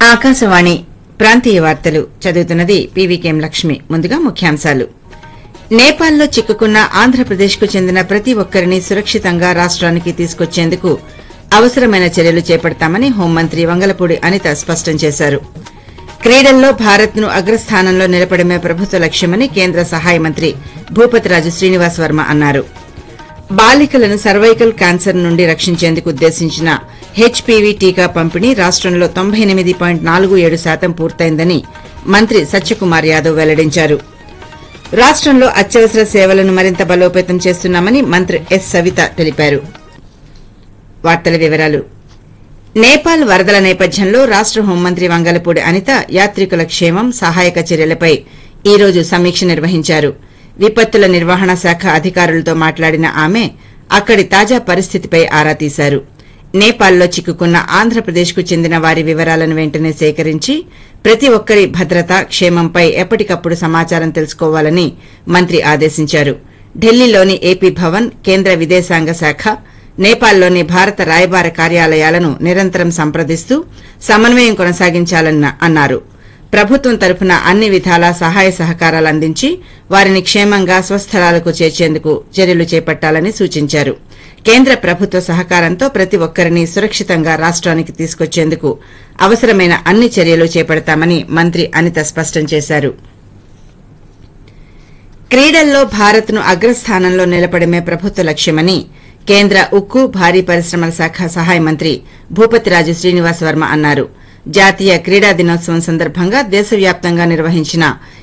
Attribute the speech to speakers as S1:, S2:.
S1: ఆకాశవాణి ప్రాంతీయ వార్తలు చదువుతున్నది పీవీకేఎం లక్ష్మి ముందుగా ముఖ్యాంశాలు నేపాల్లో చిక్కుకున్న ఆంధ్రప్రదేశ్కు చెందిన ప్రతి ఒక్కరిని సురక్షితంగా రాష్ట్రానికి తీసుకొచ్చేందుకు అవసరమైన చర్యలు చేపడతామని హోంమంత్రి వంగలపూడి అనిత స్పష్టం చేశారు క్రీడల్లో భారత్ను అగ్రస్థానంలో నిలపడమే ప్రభుత్వ లక్ష్యమని కేంద్ర సహాయ మంత్రి భూపతిరాజు శ్రీనివాస్ వర్మ అన్నారు బాలికలను సర్వైకల్ క్యాన్సర్ నుండి రక్షించేందుకు ఉద్దేశించిన హెచ్పీవీ టీకా పంపిణీ రాష్టంలో తొంభై ఎనిమిది పాయింట్ నాలుగు ఏడు శాతం పూర్తయిందని మంత్రి సత్యకుమార్ యాదవ్ వెల్లడించారు రాష్టంలో అత్యవసర సేవలను మరింత బలోపేతం చేస్తున్నామని మంత్రి ఎస్ సవిత తెలిపారు వార్తల వివరాలు నేపాల్ వరదల నేపథ్యంలో రాష్ట హోంమంత్రి వంగలపూడి అనిత యాత్రికుల క్షేమం సహాయక చర్యలపై ఈ రోజు సమీక్ష నిర్వహించారు విపత్తుల నిర్వహణ శాఖ అధికారులతో మాట్లాడిన ఆమె అక్కడి తాజా పరిస్థితిపై ఆరా తీశారు నేపాల్లో చిక్కుకున్న ఆంధ్రప్రదేశ్కు చెందిన వారి వివరాలను వెంటనే సేకరించి ప్రతి ఒక్కరి భద్రత క్షేమంపై ఎప్పటికప్పుడు సమాచారం తెలుసుకోవాలని మంత్రి ఆదేశించారు ఢిల్లీలోని ఏపీ భవన్ కేంద్ర విదేశాంగ శాఖ నేపాల్లోని భారత రాయబార కార్యాలయాలను నిరంతరం సంప్రదిస్తూ సమన్వయం కొనసాగించాలని అన్నారు ప్రభుత్వం తరపున అన్ని విధాలా సహాయ సహకారాలు అందించి వారిని క్షేమంగా స్వస్థలాలకు చేర్చేందుకు చర్యలు చేపట్టాలని సూచించారు కేంద్ర ప్రభుత్వ సహకారంతో ప్రతి ఒక్కరిని సురక్షితంగా రాష్ట్రానికి తీసుకొచ్చేందుకు అవసరమైన అన్ని చర్యలు చేపడతామని మంత్రి అనిత స్పష్టం చేశారు క్రీడల్లో భారత్ను అగ్రస్థానంలో నిలపడమే ప్రభుత్వ లక్ష్యమని కేంద్ర ఉక్కు భారీ పరిశ్రమల శాఖ సహాయ మంత్రి భూపతిరాజు శ్రీనివాస్ వర్మ అన్నారు జాతీయ క్రీడా దినోత్సవం సందర్భంగా దేశవ్యాప్తంగా నిర్వహించిన